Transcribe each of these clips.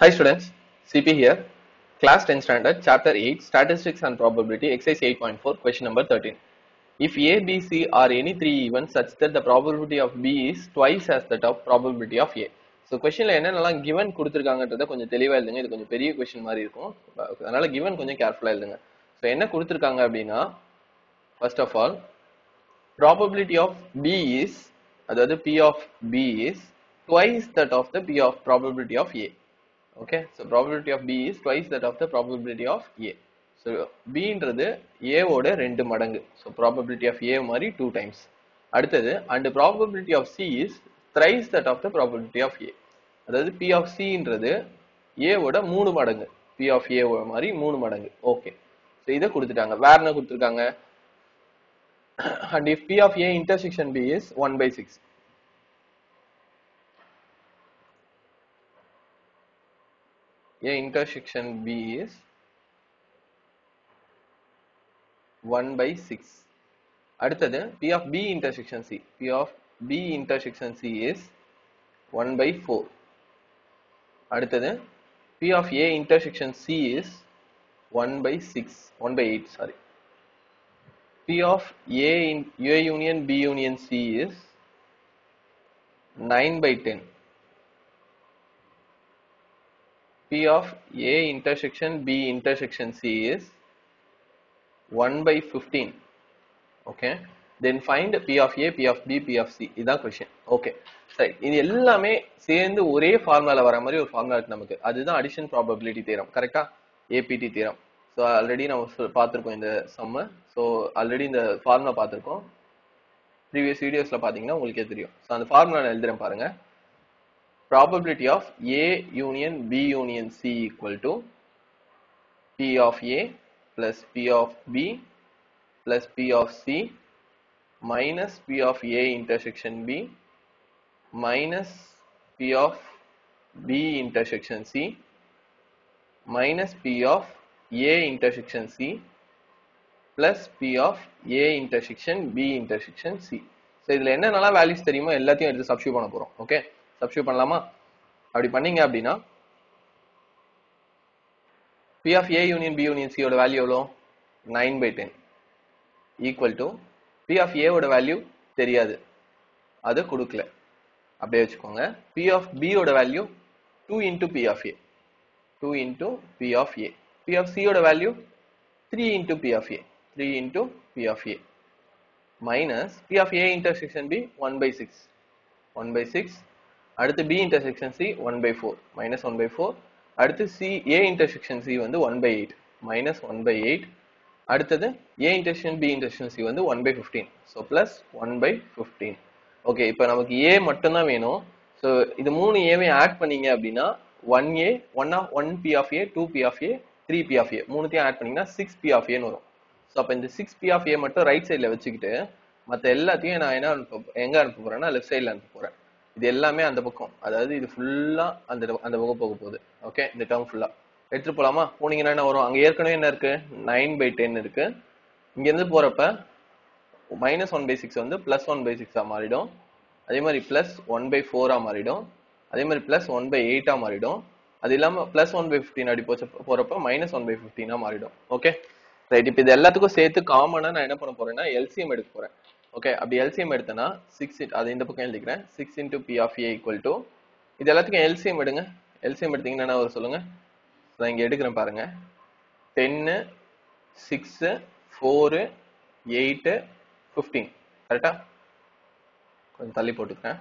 Hi students, CP here. Class 10 standard, chapter 8, statistics and probability, exercise 8.4, question number 13. If A, B, C are any three events such that the probability of B is twice as that of probability of A. So கொஸ்டின்ல என்னென்னலாம் given கொடுத்துருக்காங்கன்றத கொஞ்சம் தெளிவா எழுதுங்க இது கொஞ்சம் பெரிய question மாதிரி இருக்கும் அதனால கிவன் கொஞ்சம் கேர்ஃபுல்லா எழுதுங்க ஸோ என்ன கொடுத்துருக்காங்க அப்படின்னா first of all probability of B is அதாவது P of B is twice that of the P of probability of A okay so probability of B is twice that of the probability of A so B ன்றது A ஓட ரெண்டு மடங்கு so probability of A மாதிரி two times அடுத்தது and probability of C is thrice that of the probability of A அதாவது P of C ன்றது A ஓட மூணு மடங்கு P of A மாதிரி மூணு மடங்கு ஓகே so இதை கொடுத்துட்டாங்க வேற என்ன கொடுத்துருக்காங்க and if P of A intersection B is 1 by 6. A intersection B is 1 by 6. அடுத்தது P of B intersection C. P of B intersection C is 1 by 4. அடுத்தது P of A intersection C is 1 by 6, 1 by 8, sorry. P of A in A union B union C is 9 by 10. P of A intersection B intersection C is 1 by 15. Okay. Then find P of A, P of B, P of C. இதான் question okay சரி இது எல்லாமே சேர்ந்து ஒரே ஃபார்முலால வர மாதிரி ஒரு formula இருக்கு நமக்கு அதுதான் அடிஷன் ப்ராபபிலிட்டி தேரம் கரெக்டா ஏபிடி தேரம் ஸோ ஆல்ரெடி நம்ம பார்த்துருக்கோம் இந்த சம்ம ஸோ ஆல்ரெடி இந்த ஃபார்முலா பார்த்துருக்கோம் ப்ரீவியஸ் வீடியோஸில் பார்த்தீங்கன்னா உங்களுக்கே தெரியும் ஸோ அந்த ஃபார்முலா நான் எழுதுறேன் பாருங்க probability of A union B union C equal to P of A plus P of B plus P of C minus P of A intersection B minus P of B intersection C minus P of A intersection C plus P of A intersection B intersection C. So இதில் என்னென்னலாம் values தெரியுமோ எல்லாத்தையும் எடுத்து substitute பண்ண போகிறோம் okay substitute பண்ணலாமா அப்படி பண்ணீங்க அப்படின்னா P of A union B union C ஓட வேல்யூ எவ்வளோ nine by ten equal to P of A ஓட வேல்யூ தெரியாது அது கொடுக்கல அப்படியே வச்சுக்கோங்க P of B ஓட value two into P of A 2 into P of A. P of C ஓட value 3 into P of A. 3 into P of A. Minus P of A intersection B 1 by 6. 1 by 6. அடுத்து B intersection C 1 by 4. Minus 1 by 4. அடுத்து C A intersection C வந்து 1 by 8. Minus 1 by 8. அடுத்தது A intersection B intersection C வந்து 1 by 15. So plus 1 by 15. Okay இப்போ நமக்கு A மட்டும்தான் வேணும் so இது மூணு ஏவே ஆட் பண்ணீங்க அப்படின்னா one A one of one P of A two P of A three P of A மூணுத்தையும் ஆட் பண்ணீங்கன்னா சிக்ஸ் பி ஆஃப் ஏன்னு வரும் ஸோ அப்போ இந்த சிக்ஸ் பி ஆஃப் ஏ மட்டும் ரைட் சைடில் வச்சுக்கிட்டு மற்ற எல்லாத்தையும் நான் என்ன அனுப்ப எங்கே அனுப்ப போறேன்னா லெஃப்ட் சைடில் அனுப்ப போறேன் இது எல்லாமே அந்த பக்கம் அதாவது இது ஃபுல்லாக அந்த அந்த பக்கம் போக போகுது ஓகே இந்த டேர்ம் ஃபுல்லாக எடுத்துட்டு போலாமா போனீங்கன்னா என்ன வரும் அங்கே ஏற்கனவே என்ன இருக்கு நைன் பை டென் இருக்கு இங்கேருந்து போறப்ப மைனஸ் ஒன் பை சிக்ஸ் வந்து பிளஸ் ஒன் பை சிக்ஸாக மாறிடும் அதே மாதிரி பிளஸ் ஒன் பை ஃபோராக மாறிடும் அதே மாதிரி பிளஸ் ஒன் பை எயிட்டா மாறிடும் அது இல்லாம பிளஸ் ஒன் பை ஃபிஃப்டின் அடி போச்ச போறப்ப மைனஸ் ஒன் பை ஃபிஃப்டினா மாறிடும் ஓகே ரைட் இப்போ இது எல்லாத்துக்கும் சேர்த்து காமனா நான் என்ன பண்ண போறேன்னா எல்சிஎம் எடுக்க போறேன் ஓகே அப்படி எல்சிஎம் எடுத்தேன்னா சிக்ஸ் அது இந்த பக்கம் எழுதிக்கிறேன் six into P of A equal to இது எல்லாத்துக்கும் எல்சிஎம் எடுங்க எல்சிஎம் எடுத்தீங்கன்னா என்ன வரும் சொல்லுங்க நான் இங்க எடுக்கிறேன் பாருங்க ten six four eight fifteen correct கொஞ்சம் தள்ளி போட்டுக்கிறேன்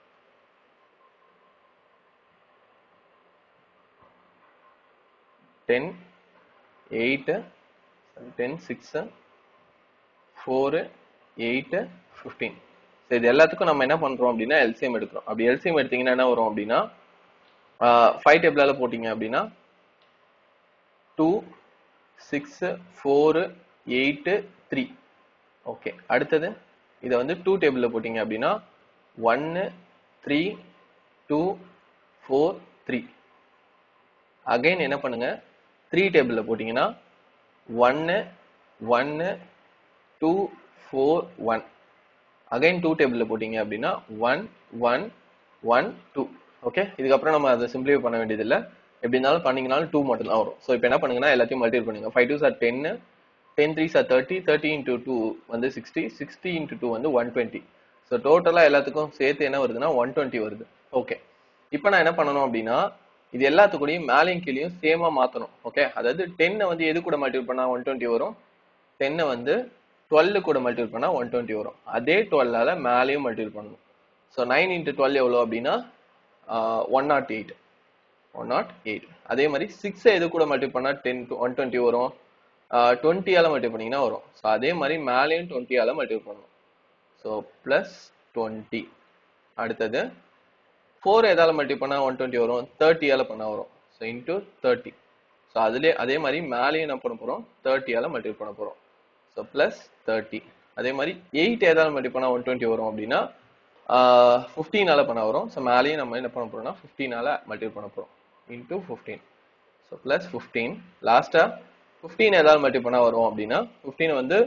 ten eight ten six four eight fifteen so இது எல்லாத்துக்கும் நம்ம என்ன பண்ணுறோம் அப்படின்னா எல்சிஎம் எடுக்கிறோம் அப்படி எல்சிஎம் எடுத்தீங்கன்னா என்ன வரும் அப்படின்னா ஃபைவ் டேபிளால் போட்டிங்க அப்படின்னா two six four eight three okay அடுத்தது இதை வந்து டூ டேபிளில் போட்டிங்க அப்படின்னா ஒன்று three two four three again என்ன பண்ணுங்க த்ரீ டேபிளில் போட்டிங்கன்னா ஒன்று ஒன்று two four one again two டேபிளில் போட்டிங்க அப்படின்னா one one one two okay இதுக்கப்புறம் நம்ம அதை சிம்பிளிஃபை பண்ண வேண்டியதில்லை எப்படி இருந்தாலும் பண்ணீங்கனாலும் டூ மட்டும் தான் வரும் ஸோ இப்போ என்ன பண்ணுங்கன்னா எல்லாத்தையும் மல்டிபிள் பண்ணுங்க ஃபைவ் டூ சார் டென்னு டென் த்ரீ சார் தேர்ட்டி தேர்ட்டி இன்டூ டூ வந்து சிக்ஸ்டி சிக்ஸ்டி இன்டூ டூ வந்து ஒன் டுவெண்ட்டி ஸோ டோட்டலாக எல்லாத்துக்கும் சேர்த்து என்ன வருதுன்னா ஒன் டுவெண்ட்டி வருது ஓகே இப்போ நான் என்ன பண்ணணும் அப்படின்னா இது எல்லாத்துக்கூடயும் மேலேயும் கீழேயும் சேமா மாற்றணும் ஓகே அதாவது டென்னை வந்து எது கூட மல்டிபிள் பண்ணால் ஒன் டுவெண்ட்டி வரும் டென்னை வந்து டுவெல் கூட மல்டிபிள் பண்ணால் ஒன் டுவெண்ட்டி வரும் அதே டுவெல்லால் மேலேயும் மல்டிபிள் பண்ணணும் ஸோ நைன் இன்ட்டு டுவெல் எவ்வளோ அப்படின்னா one nought eight one nought eight அதே மாதிரி சிக்ஸை எது கூட மல்டிபிள் பண்ணால் டென் ஒன் டுவெண்ட்டி வரும் டுவெண்ட்டியால் மல்டிபிள் பண்ணிங்கன்னா வரும் ஸோ அதே மாதிரி மேலேயும் டுவெண்ட்டியால் மல்டிபிள் பண்ணணும் ஸோ ப்ளஸ் டுவெண்ட்டி அடுத்தது ஃபோர் எதால் மல்டிபிள் பண்ணால் ஒன் டுவெண்ட்டி வரும் தேர்ட்டியால் பண்ணால் வரும் ஸோ இன்டூ தேர்ட்டி ஸோ அதுலேயே அதே மாதிரி மேலேயும் என்ன பண்ண போகிறோம் தேர்ட்டியால் மல்டிபிள் பண்ண போகிறோம் ஸோ ப்ளஸ் தேர்ட்டி அதே மாதிரி எயிட் எதால் மல்டிபிள் பண்ணால் ஒன் டுவெண்ட்டி வரும் அப்படின்னா ஃபிஃப்டீனால பண்ண வரும் ஸோ மேலேயும் நம்ம என்ன பண்ண போகிறோம்னா ஃபிஃப்டீனால மல்டிபிள் பண்ண போகிறோம் into fifteen so plus fifteen லாஸ்ட்டாக ஃபிஃப்டீன் எதாவது மல்டிபிள் பண்ணால் வரும் அப்படின்னா ஃபிஃப்டீன் வந்து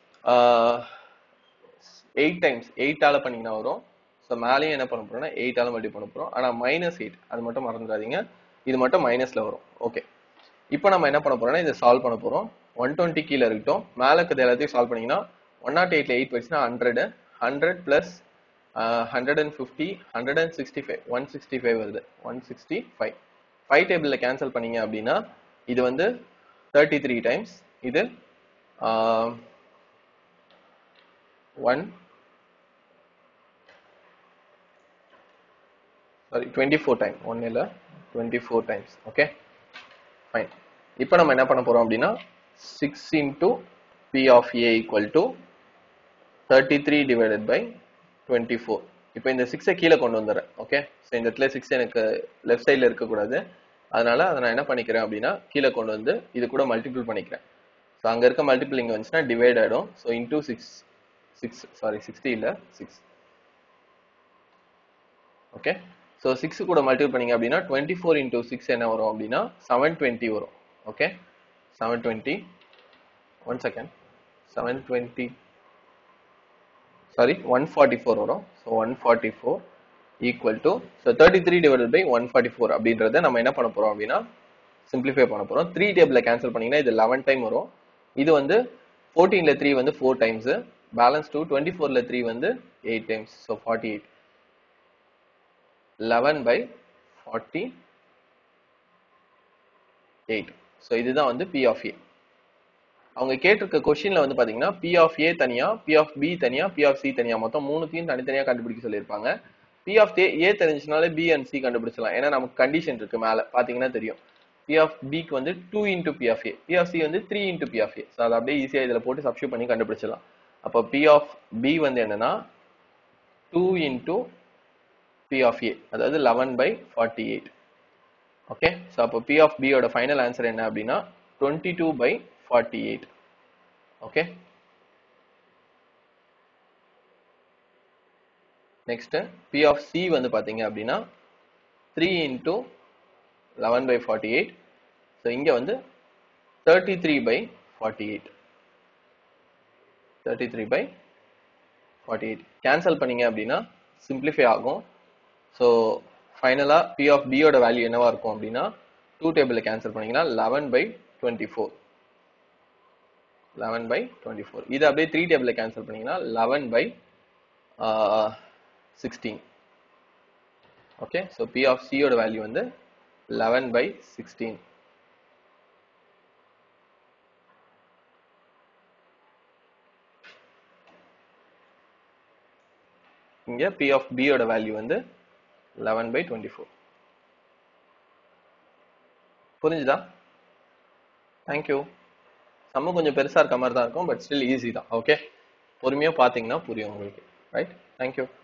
எயிட் டைம்ஸ் எயிட்டால பண்ணிங்கன்னா வரும் ஸோ மேலேயும் என்ன பண்ண போறோம்னா எயிட்டால மல்டிபிள் பண்ண போகிறோம் ஆனால் மைனஸ் எயிட் அது மட்டும் மறந்துடாதீங்க இது மட்டும் மைனஸில் வரும் ஓகே இப்போ நம்ம என்ன பண்ண போறோம்னா இதை சால்வ் பண்ண போகிறோம் ஒன் டுவெண்ட்டி கீழே இருக்கட்டும் மேலே இருக்கிறது எல்லாத்தையும் சால்வ் பண்ணிங்கன்னா ஒன் நாட் எயிட்ல எயிட் வச்சுன்னா hundred hundred plus hundred and fifty hundred and sixty five one sixty five வருது ஒன் சிக்ஸ்டி ஃபைவ் ஃபைவ் டேபிளில் கேன்சல் பண்ணீங்க அப்படின்னா இது வந்து தேர்ட்டி த்ரீ டைம்ஸ் இது one sorry twenty four time one இல்லை twenty four times okay fine இப்போ நம்ம என்ன பண்ண போகிறோம் அப்படின்னா six into P of A equal to thirty three divided by twenty four இப்போ இந்த சிக்ஸை கீழே கொண்டு வந்துடுறேன் ஓகே ஸோ இந்த இடத்துல சிக்ஸ் எனக்கு லெஃப்ட் சைடில் இருக்கக்கூடாது அதனால அதை நான் என்ன பண்ணிக்கிறேன் அப்படின்னா கீழே கொண்டு வந்து இது கூட மல்டிபிள் பண்ணிக்கிறேன் ஸோ அங்கே இருக்க மல்டிபிள் இங்கே வந்துச்சுன்னா டிவைட் ஆகிடும் so into six six sorry sixty இல்லை சிக்ஸ் ஓகே ஸோ சிக்ஸ் கூட மல்டிபிள் பண்ணீங்க அப்படின்னா டுவெண்ட்டி ஃபோர் இன்டூ சிக்ஸ் என்ன வரும் அப்படின்னா செவன் டுவெண்ட்டி வரும் okay seven twenty one second seven twenty sorry one forty four வரும் so one forty four equal to so thirty three divide by one forty four அப்படின்றத நம்ம என்ன பண்ண போகிறோம் அப்படின்னா சிம்பிளிஃபை பண்ண போகிறோம் த்ரீ டேபிளில் கேன்சல் பண்ணிங்கன்னா இது லெவன் டைம் வரும் இது வந்து ஃபோர்டீனில் த்ரீ வந்து four times balance two twenty ஃபோரில் த்ரீ வந்து eight times so forty eight eleven by forty eight so இதுதான் வந்து பி ஆஃப் ஏ அவங்க கேட்டிருக்க கொஸ்டின்ல வந்து பாத்தீங்கன்னா பி ஆஃப் ஏ தனியா பி ஆஃப் பி தனியா பி ஆஃப் சி தனியா மொத்தம் மூணுத்தையும் தனித்தனியா கண்டுபிடிக்க சொல்லியிருப்பாங்க பி ஆஃப் ஏ ஏ தெரிஞ்சுனாலே பி அண்ட் சி கண்டுபிடிச்சலாம் ஏன்னா நமக்கு கண்டிஷன் இருக்கு மேல பாத்தீங்கன்னா தெரியும் பி ஆஃப் பிக்கு வந்து two into P of A P of C வந்து three into P of A so அதை அப்படியே ஈஸியாக இதில் போட்டு சப்ஸ்டியூட் பண்ணி கண்டுபிடிச்சலாம் அப்போ பி ஆஃப் பி வந்து என்னன்னா two into P of A அதாவது eleven by forty eight okay so அப்போ பி ஆஃப் பியோட ஃபைனல் ஆன்சர் என்ன அப்படின்னா twenty two by forty eight okay next P of C வந்து பார்த்தீங்க அப்படின்னா three into eleven by forty eight so இங்கே வந்து thirty three by forty eight thirty three by forty eight cancel பண்ணீங்க அப்படின்னா சிம்பிளிஃபை ஆகும் ஸோ ஃபைனலாக பி ஆஃப் பியோட வேல்யூ என்னவா இருக்கும் அப்படின்னா டூ டேபிளில் கேன்சல் பண்ணீங்கன்னா eleven by twenty four eleven by twenty four இது அப்படியே த்ரீ டேபிளில் கேன்சல் பண்ணீங்கன்னா eleven by sixteen okay so P of சியோட வேல்யூ வந்து லெவன் பை சிக்ஸ்டீன் இங்க பி ஆஃப் பியோட வேல்யூ வந்து லெவன் பை டுவெண்ட்டி ஃபோர் புரிஞ்சுதா தேங்க்யூ சம்ம கொஞ்சம் பெருசா இருக்க மாதிரி தான் இருக்கும் பட் ஸ்டில் ஈஸி தான் ஓகே பொறுமையா பாத்தீங்கன்னா புரியும் உங்களுக்கு ரைட் தேங்க்யூ